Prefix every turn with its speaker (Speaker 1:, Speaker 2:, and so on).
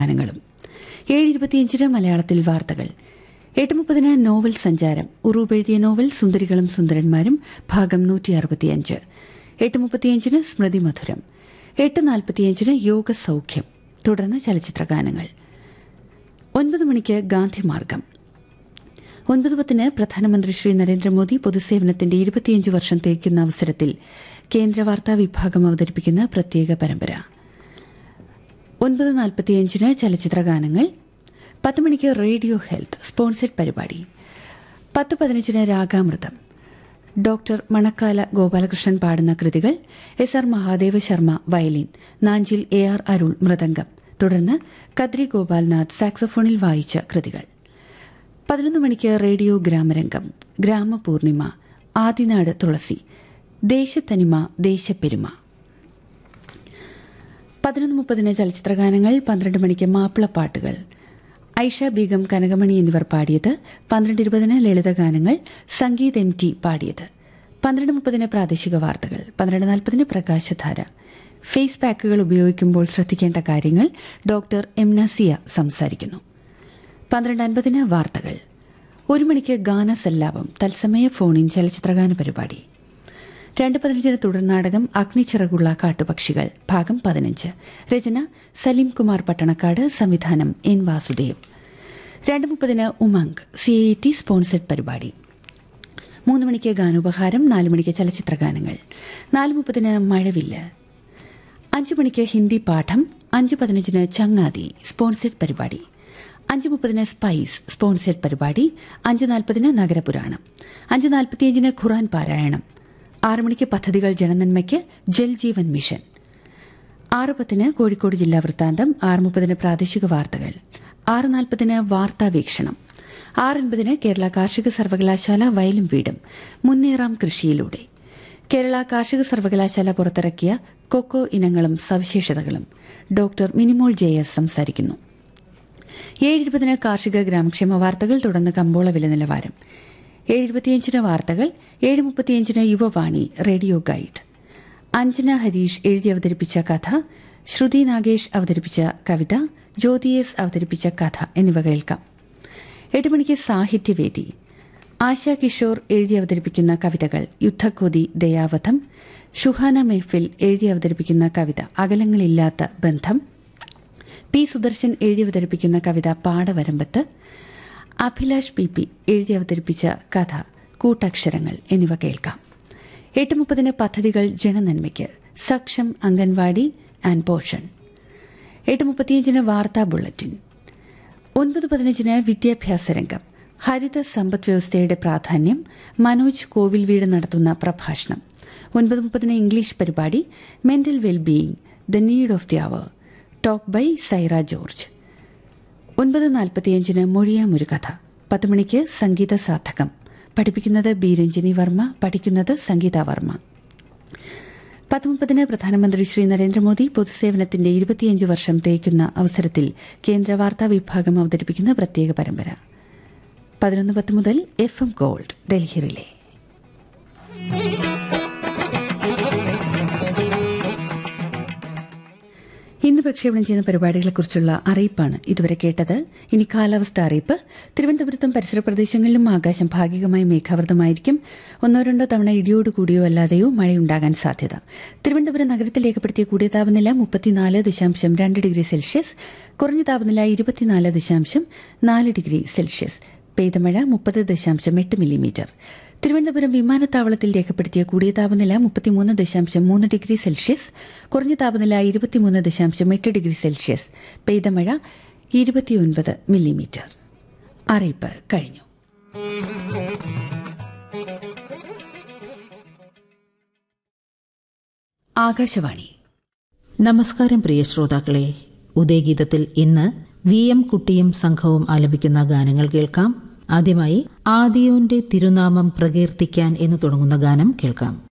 Speaker 1: ഗാനങ്ങളും ഏഴ് ഇരുപത്തിയഞ്ചിന് മലയാളത്തിൽ വാർത്തകൾ എട്ട് മുപ്പതിന് നോവൽ സഞ്ചാരം ഉറൂബ് എഴുതിയ നോവൽ സുന്ദരികളും സുന്ദരന്മാരും ഭാഗം നൂറ്റി അറുപത്തിയഞ്ച് എട്ട് മുപ്പത്തിയഞ്ചിന് സ്മൃതി മധുരം എട്ട് നാൽപ്പത്തിയഞ്ചിന് യോഗ സൗഖ്യം തുടർന്ന് ചലച്ചിത്ര ഗാനങ്ങൾ ഒൻപത് മണിക്ക് ഗാന്ധിമാർഗം ഒൻപത് പത്തിന് പ്രധാനമന്ത്രി ശ്രീ നരേന്ദ്രമോദി പൊതുസേവനത്തിന്റെ ഇരുപത്തിയഞ്ച് വർഷം തികയ്ക്കുന്ന അവസരത്തിൽ കേന്ദ്ര വാർത്താ വിഭാഗം അവതരിപ്പിക്കുന്ന പ്രത്യേക പരമ്പര ഒൻപത് നാൽപ്പത്തിയഞ്ചിന് ചലച്ചിത്ര ഗാനങ്ങൾ പത്ത് മണിക്ക് റേഡിയോ ഹെൽത്ത് സ്പോൺസർഡ് പരിപാടി പത്ത് പതിനഞ്ചിന് രാഗാമൃതം ഡോക്ടർ മണക്കാല ഗോപാലകൃഷ്ണൻ പാടുന്ന കൃതികൾ S R Mahadeva Sharma violin Nanjil A R Arul മൃദംഗം തുടർന്ന് കദ്രി ഗോപാൽനാഥ് സാക്സഫോണിൽ വായിച്ച കൃതികൾ പതിനൊന്ന് മണിക്ക് റേഡിയോ ഗ്രാമരംഗം ഗ്രാമപൂർണിമ ആദിനാട് തുളസി ദേശത്തനിമ ദേശപ്പെരുമ പതിനൊന്ന് മുപ്പതിന് ചലച്ചിത്രഗാനങ്ങൾ പന്ത്രണ്ട് മണിക്ക് മാപ്പിളപ്പാട്ടുകൾ ഐഷ ബീഗം കനകമണി എന്നിവർ പാടിയത് പന്ത്രണ്ട് ഇരുപതിന് ലളിതഗാനങ്ങൾ സംഗീത് എം ടി പാടിയത് പന്ത്രണ്ട് മുപ്പതിന് പ്രാദേശിക വാർത്തകൾ പന്ത്രണ്ട് നാൽപ്പതിന് പ്രകാശധാര ഫേസ് പാക്കുകൾ ഉപയോഗിക്കുമ്പോൾ ശ്രദ്ധിക്കേണ്ട കാര്യങ്ങൾ ഡോക്ടർ എം നസിയ സംസാരിക്കുന്നു പന്ത്രണ്ട് അൻപതിന് വാർത്തകൾ ഒരു മണിക്ക് ഗാനസല്ലാപം തത്സമയ ഫോണിൻ ചലച്ചിത്രഗാന പരിപാടി രണ്ട് പതിനഞ്ചിന് തുടർനാടകം അഗ്നിച്ചിറകുള്ള കാട്ടുപക്ഷികൾ ഭാഗം പതിനഞ്ച് രചന സലീം കുമാർ പട്ടണക്കാട് സംവിധാനം എൻ വാസുദേവ് രണ്ട് മുപ്പതിന് Umang C I T sponsored പരിപാടി മൂന്ന് മണിക്ക് ഗാനോപഹാരം നാല് മണിക്ക് ചലച്ചിത്ര ഗാനങ്ങൾ നാല് മുപ്പതിന് മഴവില്ല് അഞ്ച് മണിക്ക് ഹിന്ദി പാഠം അഞ്ച് പതിനഞ്ചിന് ചങ്ങാതി സ്പോൺസർഡ് പരിപാടി അഞ്ച് മുപ്പതിന് സ്പൈസ് സ്പോൺസർഡ് പരിപാടി അഞ്ച് നാൽപ്പതിന് നഗരപുരാണം അഞ്ച് നാൽപ്പത്തിയഞ്ചിന് ഖുറാൻ പാരായണം ആറ് മണിക്ക് പദ്ധതികൾ ജനനന്മയ്ക്ക് ജൽ ജീവൻ മിഷൻ ആറ് പത്തിന് കോഴിക്കോട് ജില്ലാ വൃത്താന്തം ആറ് മുപ്പതിന് പ്രാദേശിക വാർത്തകൾ ആറ് നാൽപ്പതിന് വാർത്താ വീക്ഷണം ആറ് അൻപതിന് കേരള കാർഷിക സർവകലാശാല വയലും വീടും മുന്നേറാം കൃഷിയിലൂടെ കേരള കാർഷിക സർവകലാശാല പുറത്തിറക്കിയ കൊക്കോ ഇനങ്ങളും സവിശേഷതകളും ഡോക്ടർ മിനിമോൾ ജെ എസ് സംസാരിക്കുന്നു ഏഴ് ഇരുപതിന് കാർഷിക ഗ്രാമക്ഷേമ വാർത്തകൾ തുടർന്ന് കമ്പോള വില നിലവാരം ഏഴ് ഇരുപത്തിയഞ്ചിന് വാർത്തകൾ ഏഴ് മുപ്പത്തിയഞ്ചിന് യുവവാണി റേഡിയോ ഗൈഡ് അഞ്ജന ഹരീഷ് എഴുതി അവതരിപ്പിച്ച കഥ ശ്രുതി നാഗേഷ് അവതരിപ്പിച്ച കവിത ജ്യോതി എസ് അവതരിപ്പിച്ച കഥ എന്നിവ കേൾക്കാം എട്ട് മണിക്ക് സാഹിത്യവേദി ആശാ കിഷോർ എഴുതി അവതരിപ്പിക്കുന്ന കവിതകൾ യുദ്ധക്കൊതി ദയാവധം ഷുഹാന മെഹ്ഫിൽ എഴുതി അവതരിപ്പിക്കുന്ന കവിത അകലങ്ങളില്ലാത്ത ബന്ധം പി സുദർശൻ എഴുതി അവതരിപ്പിക്കുന്ന കവിത പാടവരമ്പത്ത് അഭിലാഷ് പി പി എഴുതി അവതരിപ്പിച്ച കഥ കൂട്ടക്ഷരങ്ങൾ എന്നിവ കേൾക്കാം എട്ട് മുപ്പതിന് പദ്ധതികൾ ജനനന്മയ്ക്ക് സക്ഷം അംഗൻവാടി ആൻഡ് പോഷൻ എട്ട് മുപ്പത്തിയഞ്ചിന് വാർത്താ ബുള്ളറ്റിൻ ഒൻപത് പതിനഞ്ചിന് വിദ്യാഭ്യാസ രംഗം ഹരിത സമ്പദ് വ്യവസ്ഥയുടെ പ്രാധാന്യം മനോജ് കോവിൽ വീട് നടത്തുന്ന പ്രഭാഷണം ഒൻപത് മുപ്പതിന് ഇംഗ്ലീഷ് പരിപാടി mental wellbeing the need of the hour talk by Saira George ഒൻപത് നാൽപ്പത്തിയഞ്ചിന് മൊഴിയാമൊരു കഥ പത്ത് മണിക്ക് സംഗീത സാധകം പഠിപ്പിക്കുന്നത് ബി രഞ്ജിനി വർമ്മ പഠിക്കുന്നത് സംഗീത വർമ്മ പത്ത് മുപ്പതിന് പ്രധാനമന്ത്രി ശ്രീ നരേന്ദ്രമോദി പൊതുസേവനത്തിന്റെ ഇരുപത്തിയഞ്ച് വർഷം തേക്കുന്ന അവസരത്തിൽ കേന്ദ്ര വാർത്താ വിഭാഗം അവതരിപ്പിക്കുന്ന പ്രത്യേക പരമ്പര പതിനൊന്ന് പത്ത് മുതൽ F M gold Delhi relay ഇന്ന് പ്രക്ഷേപണം ചെയ്യുന്ന പരിപാടികളെക്കുറിച്ചുള്ള അറിയിപ്പാണ് ഇതുവരെ കേട്ടത് ഇനി കാലാവസ്ഥ അറിയിപ്പ് തിരുവനന്തപുരത്തും പരിസര പ്രദേശങ്ങളിലും ആകാശം ഭാഗികമായി മേഘാവൃതമായിരിക്കും ഒന്നോ രണ്ടോ തവണ ഇടിയോട് കൂടിയോ അല്ലാതെയോ മഴയുണ്ടാകാൻ സാധ്യത തിരുവനന്തപുരം നഗരത്തിൽ രേഖപ്പെടുത്തിയ കൂടിയ താപനില മുപ്പത്തിനാല് ദശാംശം രണ്ട് ഡിഗ്രി സെൽഷ്യസ് കുറഞ്ഞ താപനില ഇരുപത്തിനാല് ദശാംശം നാല് ഡിഗ്രി സെൽഷ്യസ് പെയ്ത മഴ മുപ്പത് ദശാംശം എട്ട് മില്ലിമീറ്റർ തിരുവനന്തപുരം വിമാനത്താവളത്തിൽ രേഖപ്പെടുത്തിയ കൂടിയ താപനില മുപ്പത്തിമൂന്ന് ദശാംശം മൂന്ന് ഡിഗ്രി സെൽഷ്യസ് കുറഞ്ഞ താപനില ഇരുപത്തിമൂന്ന് ദശാംശം എട്ട് ഡിഗ്രി സെൽഷ്യസ് പെയ്ത മഴ ഇരുപത്തിയൊൻപത് മില്ലിമീറ്റർ അറിയിപ്പ് കഴിഞ്ഞു ആകാശവാണി
Speaker 2: നമസ്കാരം പ്രിയ ശ്രോതാക്കളെ ഉദയഗീതത്തിൽ ഇന്ന് വി എം കുട്ടിയും സംഘവും ആലപിക്കുന്ന ഗാനങ്ങൾ കേൾക്കാം ആദ്യമായി ആദിയോന്റെ തിരുനാമം പ്രകീർത്തിക്കാൻ എന്ന് തുടങ്ങുന്ന ഗാനം കേൾക്കാം